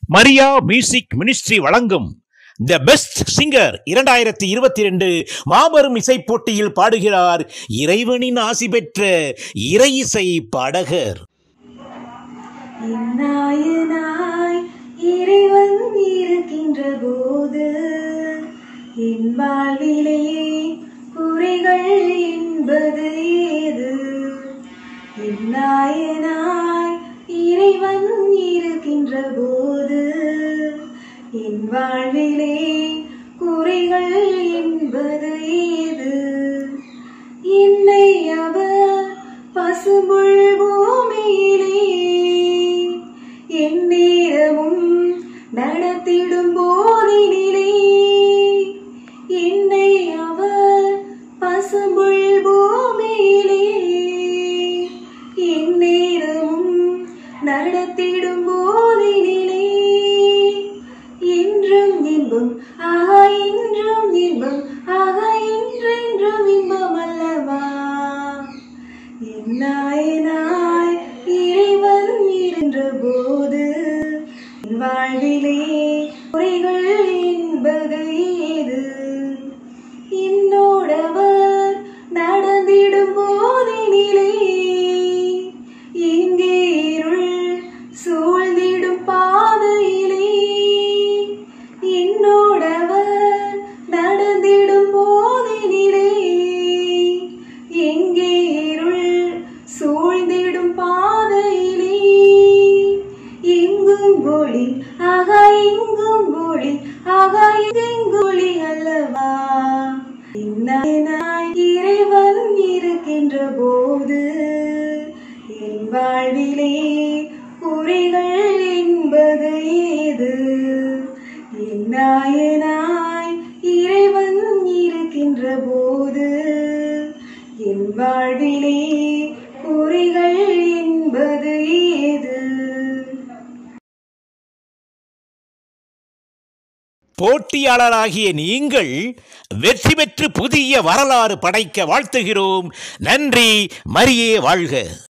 Maria music ministry வழங்கும் the best singer இரண்டாயிரத்தி இருபத்தி ரெண்டு மாபெரும் இசை போட்டியில் பாடுகிறார் இறைவனின் ஆசி பெற்ற இறை இசை பாடகர் என்னாயனாய் இறைவன் இருக்கின்ற போது என் வாழ்விலே குறைகள் என்பது ஏது என்னாயனாய் இறைவன் இருக்கின்ற போது என் வாழ்விலே குறைகள் என்பது ஏது என்னை அவர் பசும்புல் பூமியிலே என் நேரமும் நடத்திடும் போதினிலே என்னை அவர் பசும்புல் பூமியிலே என் நேரமும் நடத்திடும் போதினிலே என்றும் இன்பம் ஆகா என்றும் இன்பம் ஆகா என்றென்றும் இன்பம் அல்லவா என்னாயனாய் இறைவன் இருந்த போது என் வாழ்விலே குறைகள் என்பது ஏது என்னோடவர் நடந்திடும் போதினிலே எங்கே இருள் சூழ்ந்திடும் பாதையிலே என்னோடவர் நடந்திடும் போதினிலே எங்கே இருள் சூழ்ந்திடும் பாதையிலே எங்கும் ஒளி ஆகா எங்கும் ஒளி ஆகா எங்கும் ஒளி அல்லவா என்னாய் இறைவன் இருக்கின்ற போது என் வாழ்விலே குறைகள் என்பது ஏது என்னாயனாய் இறைவன் இருக்கின்ற போது என் வாழ்விலே குறைகள் என்பது ஏது போட்டியாளராகிய நீங்கள் வெற்றி பெற்று புதிய வரலாறு படைக்க வாழ்த்துகிறோம் நன்றி மரியே வாழ்க